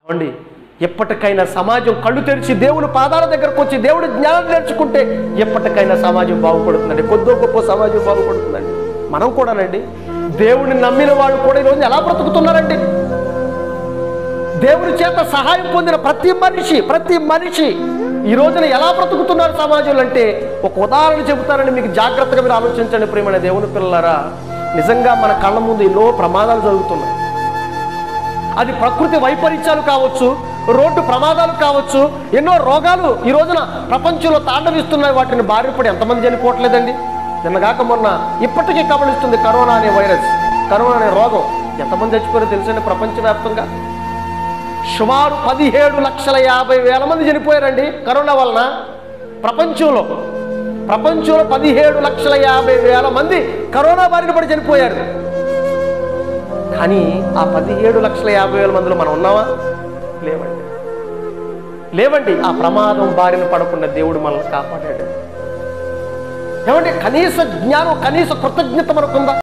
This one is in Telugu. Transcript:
ఏమండి ఎప్పటికైనా సమాజం కళ్ళు తెరిచి దేవుని పాదాల దగ్గరకు వచ్చి దేవుడి జ్ఞానం నేర్చుకుంటే ఎప్పటికైనా సమాజం బాగుపడుతుందండి కొద్దో గొప్ప సమాజం బాగుపడుతుందండి మనం కూడానండి దేవుడిని నమ్మిన వాళ్ళు కూడా ఈరోజు ఎలా బ్రతుకుతున్నారండి దేవుని చేత సహాయం పొందిన ప్రతి మనిషి ప్రతి మనిషి ఈ రోజున ఎలా బ్రతుకుతున్నారు సమాజంలో అంటే ఒక ఉదాహరణ చెబుతానని మీకు జాగ్రత్తగా మీరు ఆలోచించండి ప్రియమైన దేవుని పిల్లలారా నిజంగా మన కళ్ళ ముందు ఎన్నో ప్రమాదాలు జరుగుతున్నాయి అది ప్రకృతి వైపరీత్యాలు కావచ్చు రోడ్డు ప్రమాదాలు కావచ్చు ఎన్నో రోగాలు ఈ రోజున ప్రపంచంలో తాండవిస్తున్నాయి వాటిని బారిపడి ఎంతమంది చనిపోవట్లేదండి నిన్నగాక మొన్న ఇప్పటికీ కబలిస్తుంది కరోనా అనే వైరస్ కరోనా అనే రోగం ఎంతమంది చచ్చిపోయారో తెలుసండి ప్రపంచవ్యాప్తంగా సుమారు పదిహేడు లక్షల యాభై వేల మంది చనిపోయారండి కరోనా వలన ప్రపంచంలో ప్రపంచంలో పదిహేడు లక్షల యాభై వేల మంది కరోనా బారిన పడి చనిపోయారు కానీ ఆ పదిహేడు లక్షల యాభై వేల మందిలో మనం ఉన్నావా లేవండి లేవండి ఆ ప్రమాదం బారిన పడకుండా దేవుడు మనల్ని కాపాడాడు ఏమంటే కనీస జ్ఞానం కనీస కృతజ్ఞత మనకుందా